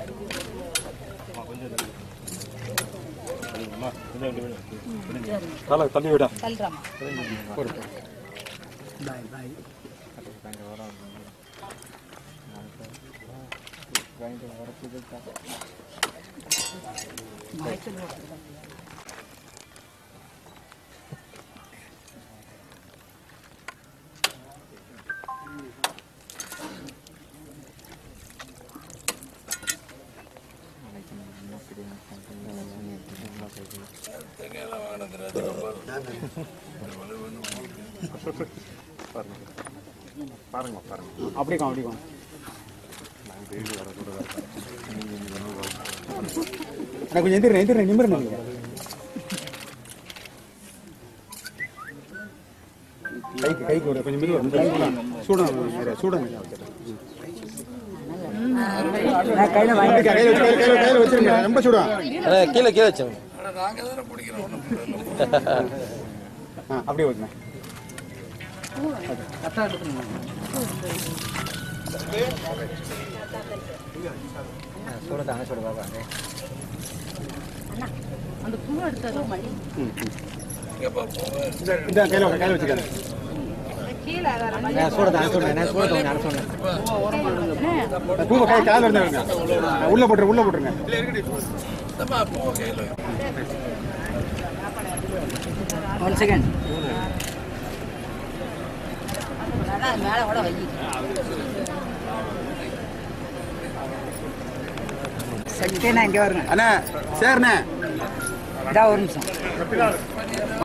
தலை தள்ளி விடா தள்ளுறாமா பாருங்க பாருங்க அப்படியே கா அப்படியே கா நான் கொஞ்சம் எந்திரேன் எந்திரேன் நிமிர்றேன் நீங்க கைக்கு கைக்கு ஒரு கொஞ்சம் மெதுவாக சூடாக சூடாக கையில வாங்கி கையில வச்சு கையில கையில வச்சிருங்க ரொம்ப சூடா கீழே கீழே வச்சோம் ஆ அப்படியே ஓகே அந்த பூ எடுத்ததோ மணி இந்த கையில கையில வச்சுக்கங்க கீழே வேற மணி பூவை கை கால இருந்தா இருங்க உள்ள போட்டுரு உள்ள போட்டுருங்க ஒன் செகண்ட் அதான் மேலே கூட வை செகண்ட் இங்கே வருங்க அண்ணா சரிண்ணே இதா ஒரு நிமிஷம்